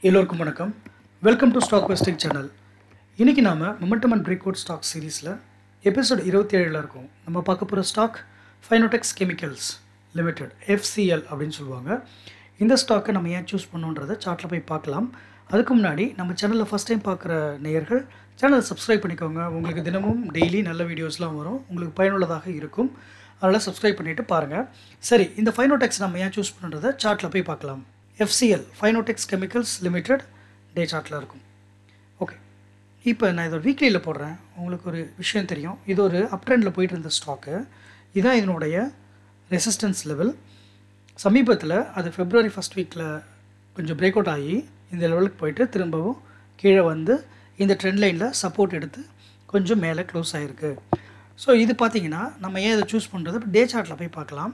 எல்லோருக்கும் வணக்கம் welcome to stockvestic channel இன்றைக்கி நாம் momentum and breakout stock சீரீஸில் எபிசோட் இருபத்தி ஏழில் இருக்கும் நம்ம பார்க்க போகிற stock Finotex chemicals limited FCL அப்படின்னு சொல்லுவாங்க இந்த ஸ்டாக்கை நம்ம ஏன் சூஸ் பண்ணோன்றதை சார்ட்டில் போய் பார்க்கலாம் அதுக்கு முன்னாடி நம்ம சேனலில் ஃபஸ்ட் டைம் பார்க்குற நேயர்கள் சேனலை சப்ஸ்கிரைப் பண்ணிக்கோங்க உங்களுக்கு தினமும் டெய்லி நல்ல வீடியோஸ்லாம் வரும் உங்களுக்கு பயனுள்ளதாக இருக்கும் அதனால் சப்ஸ்கிரைப் பண்ணிவிட்டு பாருங்கள் சரி இந்த ஃபைனோடெக்ஸ் நம்ம ஏன் சூஸ் பண்ணுறதை சார்ட்டில் போய் பார்க்கலாம் FCL Finotex chemicals limited day சார்ட்டில் இருக்கும் ஓகே இப்போ நான் இதோட வீக்லியில் போடுறேன் உங்களுக்கு ஒரு விஷயம் தெரியும் இது ஒரு அப் ட்ரெண்டில் போயிட்டு இருந்த ஸ்டாக்கு இதுதான் இதனுடைய ரெசிஸ்டன்ஸ் லெவல் சமீபத்தில் அது ஃபெப்ரவரி ஃபஸ்ட் வீக்கில் கொஞ்சம் பிரேக் அவுட் ஆகி இந்த லெவலுக்கு போயிட்டு திரும்பவும் கீழே வந்து இந்த ட்ரெண்ட் லைனில் சப்போர்ட் எடுத்து கொஞ்சம் மேலே க்ளோஸ் ஆகிருக்கு ஸோ இது பார்த்தீங்கன்னா நம்ம ஏன் இதை சூஸ் பண்ணுறது இப்போ டே சார்ட்டில் போய் பார்க்கலாம்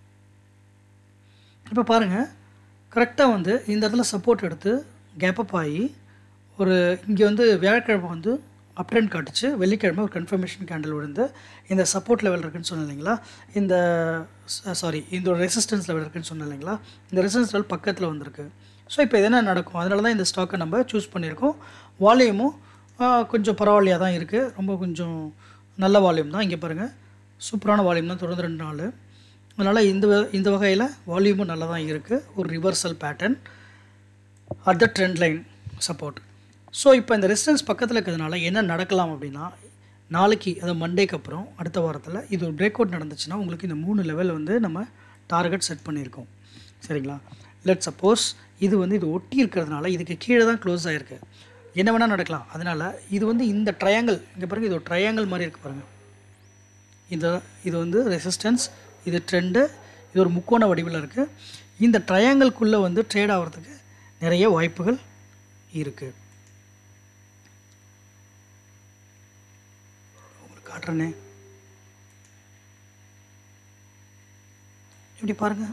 இப்போ பாருங்கள் கரெக்டாக வந்து இந்த இடத்துல சப்போர்ட் எடுத்து கேப் அப் ஆகி ஒரு இங்கே வந்து வியாழக்கிழமை வந்து அப் ட்ரெண்ட் காட்டுச்சு வெள்ளிக்கிழமை ஒரு கன்ஃபர்மேஷன் கேண்டில் விழுந்து இந்த சப்போர்ட் லெவல் இருக்குன்னு சொன்னேன் இல்லைங்களா இந்த சாரி இந்த ஒரு ரெசிஸ்டன்ஸ் லெவல் இருக்குன்னு சொன்னேன் இல்லைங்களா இந்த ரெசிஸ்டன்ஸ் லெவல் பக்கத்தில் வந்திருக்கு ஸோ இப்போ இது என்ன நடக்கும் அதனால தான் இந்த ஸ்டாக்கை நம்ம சூஸ் பண்ணியிருக்கோம் வால்யூமும் கொஞ்சம் பரவாயில்லையாக தான் இருக்குது ரொம்ப கொஞ்சம் நல்ல வால்யூம் தான் இங்கே பாருங்கள் சூப்பரான வால்யூம் தான் தொடர்ந்து ரெண்டு நாள் அதனால் இந்த வ- இந்த வகையில் வால்யூமும் நல்லா தான் இருக்குது ஒரு reversal pattern at the trend line support so இப்போ இந்த ரெசிஸ்டன்ஸ் பக்கத்தில் இருக்கிறதுனால என்ன நடக்கலாம் அப்படின்னா நாளைக்கு அது மண்டேக்கு அப்புறம் அடுத்த வாரத்தில் இது ஒரு பிரேக் அவுட் நடந்துச்சுன்னா உங்களுக்கு இந்த மூணு லெவல் வந்து நம்ம டார்கெட் செட் பண்ணியிருக்கோம் சரிங்களா லெட் சப்போஸ் இது வந்து இது ஒட்டி இருக்கிறதுனால இதுக்கு கீழே தான் க்ளோஸ் ஆகிருக்கு என்ன வேணால் நடக்கலாம் அதனால் இது வந்து இந்த ட்ரையாங்கிள் இங்கே பாருங்கள் இது ஒரு ட்ரையாங்கிள் மாதிரி இருக்குது பாருங்கள் இந்த இது வந்து ரெசிஸ்டன்ஸ் இது ட்ரெண்டு இது ஒரு முக்கோண வடிவில் இருக்குது இந்த ட்ரையாங்கிள்குள்ளே வந்து ட்ரேட் ஆகிறதுக்கு நிறைய வாய்ப்புகள் இருக்குது உங்களுக்கு காட்டுறேனே இப்படி பாருங்கள்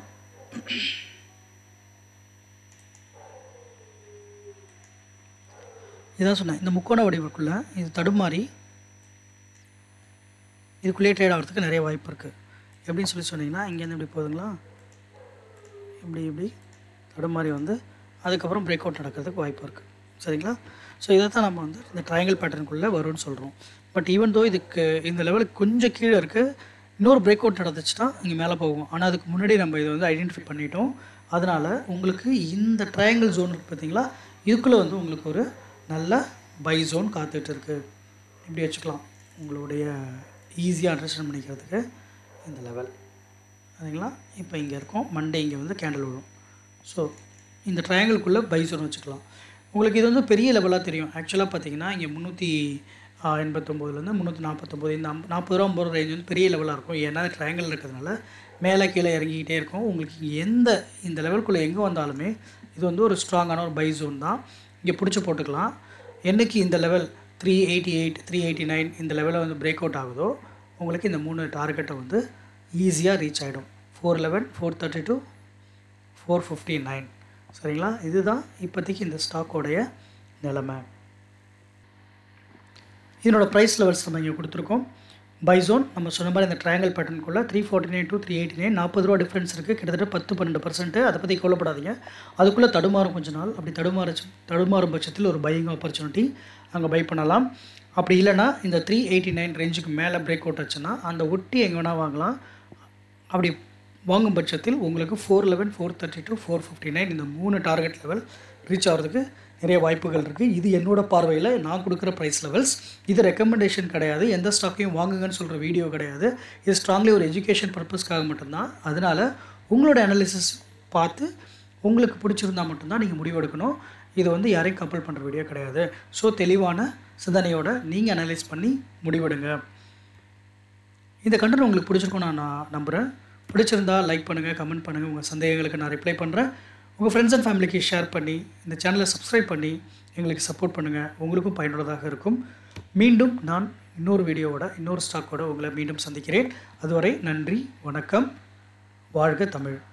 இதான் சொன்னேன் இந்த முக்கோண வடிவுக்குள்ளே இது தடுமாறி இதுக்குள்ளேயே ட்ரேட் ஆகிறதுக்கு நிறைய வாய்ப்பு இருக்குது எப்படின்னு சொல்லி சொன்னீங்கன்னா இங்கேருந்து இப்படி போகுதுங்களா இப்படி இப்படி தடுமாறி வந்து அதுக்கப்புறம் பிரேக் அவுட் நடக்கிறதுக்கு வாய்ப்பு இருக்குது சரிங்களா ஸோ இதை தான் நம்ம வந்து இந்த ட்ரையாங்கிள் பேட்டர்னுக்குள்ளே வரும்னு சொல்கிறோம் பட் ஈவன் தோ இதுக்கு இந்த லெவலுக்கு கொஞ்சம் கீழே இருக்குது இன்னொரு பிரேக் அவுட் நடந்துச்சுன்னா இங்கே மேலே போகும் ஆனால் அதுக்கு முன்னாடி நம்ம இதை வந்து ஐடென்டிஃபை பண்ணிட்டோம் அதனால் உங்களுக்கு இந்த ட்ரையாங்கிள் ஜோன் இருக்குது பார்த்தீங்களா இதுக்குள்ளே வந்து உங்களுக்கு ஒரு நல்ல பை ஜோன் காத்துட்டு இருக்கு இப்படி வச்சுக்கலாம் உங்களுடைய ஈஸியாக அண்டர்ஸ்டாண்ட் பண்ணிக்கிறதுக்கு இந்த லெவல் சரிங்களா இப்போ இங்கே இருக்கோம் மண்டே இங்கே வந்து கேண்டில் விழும் ஸோ இந்த ட்ரையாங்கிள்குள்ளே பை ஜோன் வச்சுக்கலாம் உங்களுக்கு இது வந்து பெரிய லெவலாக தெரியும் ஆக்சுவலாக பார்த்தீங்கன்னா இங்கே முந்நூற்றி எண்பத்தொம்போதுலேருந்து முந்நூற்றி நாற்பத்தொம்போது இந்த ஐம்ப- நாற்பது ரூபா ஐம்பது ரூபா ரேஞ்ச் வந்து பெரிய லெவலாக இருக்கும் ஏன்னா ட்ரையாங்கிள் இருக்கிறதுனால மேலே கீழே இறங்கிக்கிட்டே இருக்கும் உங்களுக்கு இங்க எந்த இந்த லெவலுக்குள்ளே எங்கே வந்தாலுமே இது வந்து ஒரு ஸ்ட்ராங்கான ஒரு பை ஜோன் தான் இங்கே பிடிச்சி போட்டுக்கலாம் என்னைக்கு இந்த level three eighty eight three eighty nine இந்த லெவலில் வந்து பிரேக் அவுட் ஆகுதோ உங்களுக்கு இந்த மூணு டார்கெட்டை வந்து ஈஸியாக ரீச் ஆகிடும் four eleven four thirty two four fifty nine சரிங்களா இதுதான் இப்போதைக்கு இந்த ஸ்டாக்கோடைய நிலைமை இதனோட ப்ரைஸ் லெவல்ஸ் நம்ம இங்கே கொடுத்துருக்கோம் பை ஜோன் நம்ம சொன்ன மாதிரி இந்த ட்ரையாங்கல் பேட்டர்னுக்குள்ளே three forty nine to three eighty nine நாற்பது ரூபா டிஃப்ரென்ஸ் இருக்குது கிட்டத்தட்ட பத்து பன்னெண்டு பர்சன்ட் அதை பற்றி கொல்லப்படாதீங்க அதுக்குள்ளே தடுமாறும் கொஞ்ச நாள் அப்படி தடுமாறு தடுமாறும் பட்சத்தில் ஒரு பையிங் ஆப்பர்ச்சுனிட்டி அங்கே பை பண்ணலாம் அப்படி இல்லைன்னா இந்த த்ரீ எயிட்டி நைன் ரேஞ்சுக்கு மேலே பிரேக் அவுட் ஆச்சுன்னா அந்த ஒட்டி எங்கே வேணால் வாங்கலாம் அப்படி வாங்கும் பட்சத்தில் உங்களுக்கு four eleven four thirty two four fifty nine இந்த மூணு டார்கெட் லெவல் ரீச் ஆகிறதுக்கு நிறைய வாய்ப்புகள் இருக்குது இது என்னோட பார்வையில் நான் கொடுக்குற ப்ரைஸ் லெவல்ஸ் இது ரெக்கமெண்டேஷன் கிடையாது எந்த ஸ்டாக்கையும் வாங்குங்கன்னு சொல்கிற வீடியோ கிடையாது இது ஸ்ட்ராங்லி ஒரு எஜுகேஷன் பர்பஸ்க்காக மட்டும்தான் அதனால் உங்களோட அனாலிசிஸ் பார்த்து உங்களுக்கு பிடிச்சிருந்தா மட்டும்தான் நீங்கள் முடிவெடுக்கணும் இது வந்து யாரையும் கம்பல் பண்ணுற வீடியோ கிடையாது ஸோ தெளிவான சிந்தனையோட நீங்கள் அனலைஸ் பண்ணி முடிவெடுங்க இந்த கண்டென்ட் உங்களுக்கு பிடிச்சிருக்கும் நான் நான் நம்புகிறேன் பிடிச்சிருந்தா லைக் பண்ணுங்கள் கமெண்ட் பண்ணுங்கள் உங்கள் சந்தேகங்களுக்கு நான் ரிப்ளை பண்ணுறேன் உங்கள் ஃப்ரெண்ட்ஸ் அண்ட் ஃபேமிலிக்கு ஷேர் பண்ணி இந்த சேனலை சப்ஸ்கிரைப் பண்ணி எங்களுக்கு சப்போர்ட் பண்ணுங்கள் உங்களுக்கும் பயனுள்ளதாக இருக்கும் மீண்டும் நான் இன்னொரு வீடியோவோட இன்னொரு ஸ்டாக்கோட உங்களை மீண்டும் சந்திக்கிறேன் அதுவரை நன்றி வணக்கம் வாழ்க தமிழ்